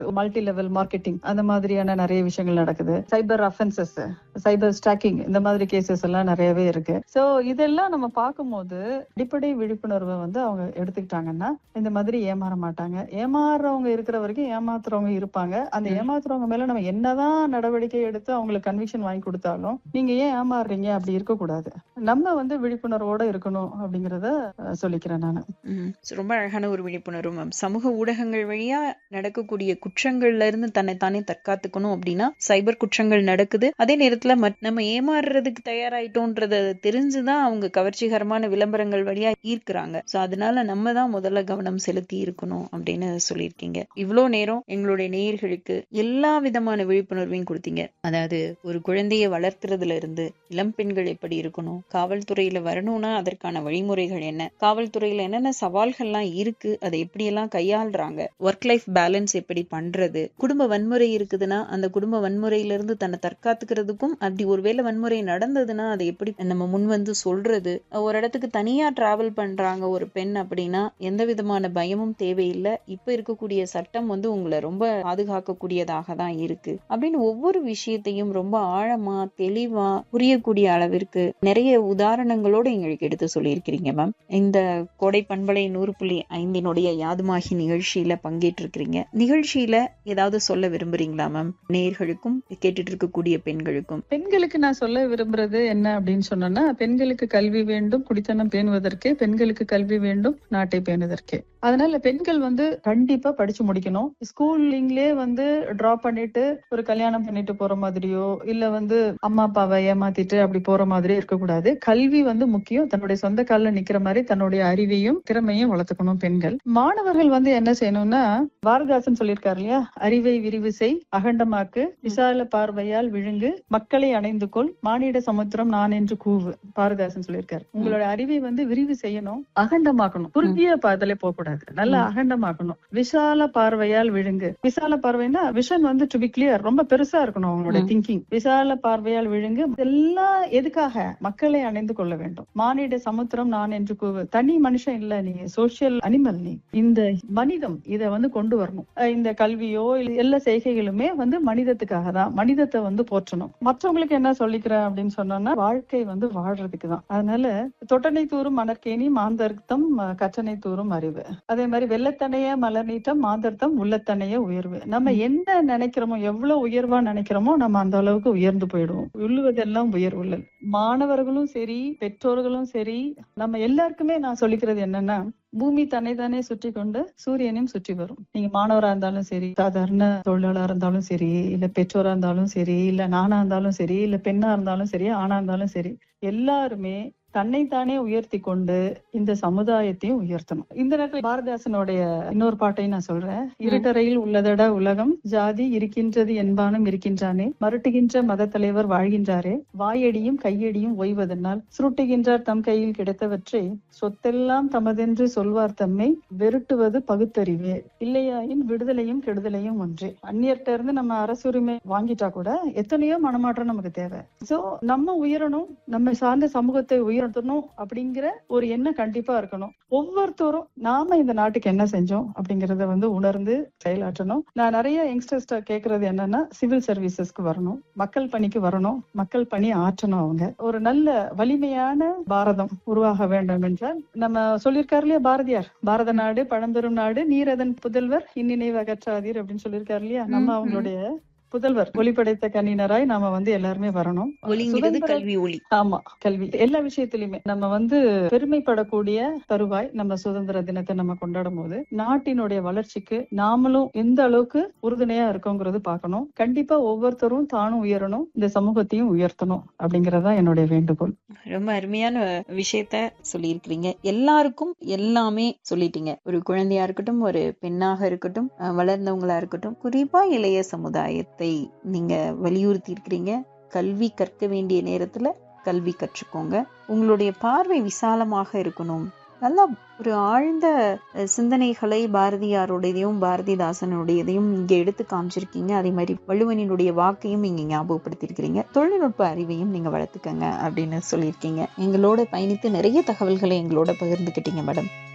Multi level marketing அந்த மாதிரியான நிறைய விஷயங்கள் நடக்குது சைபர் அஃபென்சஸ் சைபர் ஸ்டாக்கிங் இந்த மாதிரி கேசஸ் எல்லாம் நிறையவே இருக்கு சோ இதெல்லாம் நம்ம பார்க்கும்போது அடிப்படை விழிப்புணர்வை வந்து அவங்க எடுத்துக்கிட்டாங்கன்னா இந்த மாதிரி ஏமாற மாட்டாங்க ஏமாறுறவங்க இருக்கிற வரைக்கும் ஏமாத்துறவங்க இருப்பாங்க அந்த ம். ஏமாத்துறவங்க மேல நம்ம என்னதான் நடவடிக்கை எடுத்து அவங்களுக்கு கன்விக்ஷன் வாங்கி கொடுத்தாலும் நீங்க ஏன் ஏமாறுறீங்க அப்படி இருக்கக்கூடாது நம்ம வந்து விழிப்புணர்வோட இருக்கணும் அப்படிங்கறத அஹ், சொல்லிக்கிறேன் நான் ம். So, ரொம்ப அழகான ஒரு விழிப்புணர்வு மேம் சமூக ஊடகங்கள் வழியா நடக்கக்கூடிய குற்றங்கள்ல இருந்து தன்னை தானே தற்காத்துக்கணும் அப்படின்னா சைபர் குற்றங்கள் நடக்குது அதே நேரத்துல மத்- நம்ம ஏமாறுறதுக்கு தயாராயிட்டோன்றத தெரிஞ்சுதான் அவங்க கவர்ச்சிகரமான விளம்பரங்கள் வழியா ஈர்க்கிறாங்க சோ அதனால நம்ம தான் முதல்ல கவனம் செலுத்தி இருக்கணும் அப்படின்னு சொல்லியிருக்கீங்க இவ்வளோ நேரம் எங்களுடைய நேயர்களுக்கு எல்லா விதமான விழிப்புணர்வையும் கொடுத்தீங்க அதாவது ஒரு குழந்தையை வளர்க்கறதுல இருந்து இளம் பெண்கள் எப்படி இருக்கணும் காவல்துறையில வரணும்னா அதற்கான வழிமுறைகள் என்ன காவல்துறையில என்னென்ன சவால்கள்லாம் இருக்கு அதை எப்படியெல்லாம் கையாளுறாங்க ஒர்க் லைஃப் பேலன்ஸ் எப்படி பண்றது குடும்ப வன்முறை இருக்குதுன்னா அந்த குடும்ப வன்முறையில இருந்து தன்னை தற்காத்துக்கிறதுக்கும் அப்படி ஒருவேளை வன்முறை நடந்ததுன்னா அதை எப்படி நம்ம முன் வந்து சொல்றது ஒரு இடத்துக்கு தனியா டிராவல் பண்றாங்க ஒரு பெண் அப்படின்னா எந்த விதமான பயமும் தேவையில்லை இப்ப இருக்கக்கூடிய சட்டம் வந்து உங்களை ரொம்ப பாதுகாக்கக்கூடியதாக தான் இருக்கு அப்படின்னு ஒவ்வொரு விஷயத்தையும் ரொம்ப ஆழமா தெளிவா புரியக்கூடிய அளவிற்கு நிறைய உதாரணங்களோட எங்களுக்கு எடுத்து சொல்லியிருக்கிறீங்க மேம் இந்த கோடை பண்பலை நூறு புள்ளி ஐந்தினுடைய யாதுமாகி நிகழ்ச்சியில பங்கேற்றிருக்கிறீங்க நிகழ்ச்சியில ஏதாவது சொல்ல விரும்புறீங்களா மேம் நேயர்களுக்கும் கேட்டுட்டு இருக்கக்கூடிய பெண்களுக்கும் பெண்களுக்கு நான் சொல்ல விரும்புறது என்ன அப்படின்னு சொன்னோம்னா பெண்களுக்கு கல்வி வேண்டும் குடித்தனம் பேணுவதற்கே பெண்களுக்கு கல்வி வேண்டும் நாட்டை பேணுவதற்கே அதனால பெண்கள் வந்து கண்டிப்பா படிச்சு முடிக்கணும் ஸ்கூலிங்லயே வந்து டிராப் பண்ணிட்டு ஒரு கல்யாணம் பண்ணிட்டு போற மாதிரியோ இல்ல வந்து அம்மா அப்பாவை ஏமாத்திட்டு அப்படி போற மாதிரி இருக்கக்கூடாது கல்வி வந்து முக்கியம் தன்னுடைய சொந்த கால்ல நிக்கிற மாதிரி தன்னுடைய அறிவையும் திறமையும் வளர்த்துக்கணும் பெண்கள் மாணவர்கள் வந்து என்ன செய்யணும்னா பாரதிதாசன் சொல்லியிருக்காரு இல்லையா அறிவை விரிவு செய் அகண்டமாக்கு விசால பார்வையால் விழுங்கு மக்களை அணைந்து கொள் மானிட சமுத்திரம் நான் என்று கூவு பாரதிதாசன் சொல்லியிருக்காரு உங்களோட அறிவை வந்து விரிவு செய்யணும் அகண்டமாக்கணும் குறுகிய பாதலே போக கூடாது நல்லா ம். அகண்டமாக்கணும் விசால பார்வையால் விழுங்கு விசால பார்வைன்னா விஷன் வந்து டு பி கிளியர் ரொம்ப பெருசா இருக்கணும் அவங்களோட ம். திங்கிங் விசால பார்வையால் விழுங்கு இதெல்லாம் எதுக்காக மக்களை அணைந்து கொள்ள வேண்டும் மானிட சமுத்திரம் நான் என்று கூவு தனி மனுஷன் இல்ல நீ சோசியல் அனிமல் நீ இந்த மனிதம் இத வந்து கொண்டு வரணும் அஹ் இந்த கல்வியோ இல்ல எல்லா செய்கைகளுமே வந்து மனிதத்துக்காக தான் மனிதத்தை வந்து போற்றணும் மற்றவங்களுக்கு என்ன சொல்லிக்கிறேன் அப்படின்னு சொன்னோம்னா வாழ்க்கை வந்து வாழ்றதுக்கு தான் அதனால தொட்டனை தூரும் மணற்கேணி மாந்தர்த்தம் அஹ், கற்றனை தூரும் அறிவு அதே மாதிரி வெள்ளத்தனைய மலர் நீட்டம் மாந்தர்த்தம் உள்ளத்தனைய உயர்வு நம்ம என்ன நினைக்கிறோமோ எவ்வளவு உயர்வா நினைக்கிறோமோ நம்ம அந்த அளவுக்கு உயர்ந்து போயிடுவோம் உள்ளுவதெல்லாம் உயர்வுள்ளல் மாணவர்களும் சரி பெற்றோர்களும் சரி நம்ம எல்லாருக்குமே நான் சொல்லிக்கிறது என்னன்னா பூமி தன்னை தானே சுற்றி கொண்டு சூரியனையும் சுற்றி வரும் நீங்க மாணவரா இருந்தாலும் சரி சாதாரண தொழிலாளா இருந்தாலும் சரி இல்ல பெற்றோரா இருந்தாலும் சரி இல்ல நானா இருந்தாலும் சரி இல்ல பெண்ணா இருந்தாலும் சரி ஆணா இருந்தாலும் சரி எல்லாருமே தன்னைத்தானே உயர்த்தி கொண்டு இந்த சமுதாயத்தையும் உயர்த்தணும் இந்த நேரத்தில் பாரதிதாசனுடைய இன்னொரு பாட்டையும் நான் சொல்றேன் இருட்டறையில் உள்ளதட உலகம் ஜாதி இருக்கின்றது என்பானும் இருக்கின்றானே மருட்டுகின்ற மத தலைவர் வாழ்கின்றாரே வாயடியும் கையடியும் ஓய்வதனால் சுருட்டுகின்றார் தம் கையில் கிடைத்தவற்றை சொத்தெல்லாம் தமதென்று சொல்வார் தம்மை வெருட்டுவது பகுத்தறிவே இல்லையாயின் விடுதலையும் கெடுதலையும் ஒன்றே அந்நியர்ட்ட இருந்து நம்ம அரசுரிமை வாங்கிட்டா கூட எத்தனையோ மனமாற்றம் நமக்கு தேவை சோ நம்ம உயரணும் நம்ம சார்ந்த சமூகத்தை உயர்த்தணும் அப்படிங்கிற ஒரு எண்ணம் கண்டிப்பா இருக்கணும் ஒவ்வொருத்தரும் நாம இந்த நாட்டுக்கு என்ன செஞ்சோம் அப்படிங்கறத வந்து உணர்ந்து செயலாற்றணும் நான் நிறைய யங்ஸ்டர்ஸ்ட கேக்குறது என்னன்னா சிவில் சர்வீசஸ்க்கு வரணும் மக்கள் பணிக்கு வரணும் மக்கள் பணி ஆற்றணும் அவங்க ஒரு நல்ல வலிமையான பாரதம் உருவாக வேண்டும் என்றால் நம்ம சொல்லியிருக்காரு இல்லையா பாரதியார் பாரத நாடு பழம்பெரும் நாடு நீரதன் புதல்வர் இந்நினைவு அகற்றாதீர் அப்படின்னு சொல்லியிருக்காரு இல்லையா நம்ம ம், ம். அவங்களுடைய புதல்வர் ஒளி படைத்த கண்ணினராய் நாம வந்து எல்லாருமே வரணும் ஒளிங்கிறது சுதந்திர கல்வி ஒளி ஆமா கல்வி எல்லா விஷயத்திலுமே நம்ம வந்து பெருமைப்படக்கூடிய தருவாய் நம்ம சுதந்திர தினத்தை நம்ம கொண்டாடும் போது நாட்டினுடைய வளர்ச்சிக்கு நாமளும் எந்த அளவுக்கு உறுதுணையா இருக்கோங்கிறது பார்க்கணும் கண்டிப்பா ஒவ்வொருத்தரும் தானும் உயரணும் இந்த சமூகத்தையும் உயர்த்தணும் அப்படிங்கறதுதான் என்னுடைய வேண்டுகோள் ரொம்ப அருமையான விஷயத்த சொல்லியிருக்கிறீங்க எல்லாருக்கும் எல்லாமே சொல்லிட்டீங்க ஒரு குழந்தையா இருக்கட்டும் ஒரு பெண்ணாக இருக்கட்டும் அஹ் வளர்ந்தவங்களா இருக்கட்டும் குறிப்பா இளைய சமுதாயத்தை நீங்க வலியுறுத்தி இருக்கிறீங்க கல்வி கற்க வேண்டிய நேரத்துல கல்வி கற்றுக்கோங்க உங்களுடைய பார்வை விசாலமாக இருக்கணும் நல்லா ஒரு ஆழ்ந்த அஹ், சிந்தனைகளை பாரதியாருடையதையும் பாரதிதாசனுடையதையும் இங்க எடுத்து காமிச்சிருக்கீங்க அதே மாதிரி வள்ளுவனினுடைய வாக்கையும் இங்க ஞாபகப்படுத்தியிருக்கிறீங்க தொழில்நுட்ப அறிவையும் நீங்க வளர்த்துக்கங்க அப்படின்னு சொல்லியிருக்கீங்க எங்களோட பயணித்து நிறைய தகவல்களை எங்களோட பகிர்ந்துக்கிட்டீங்க மேடம்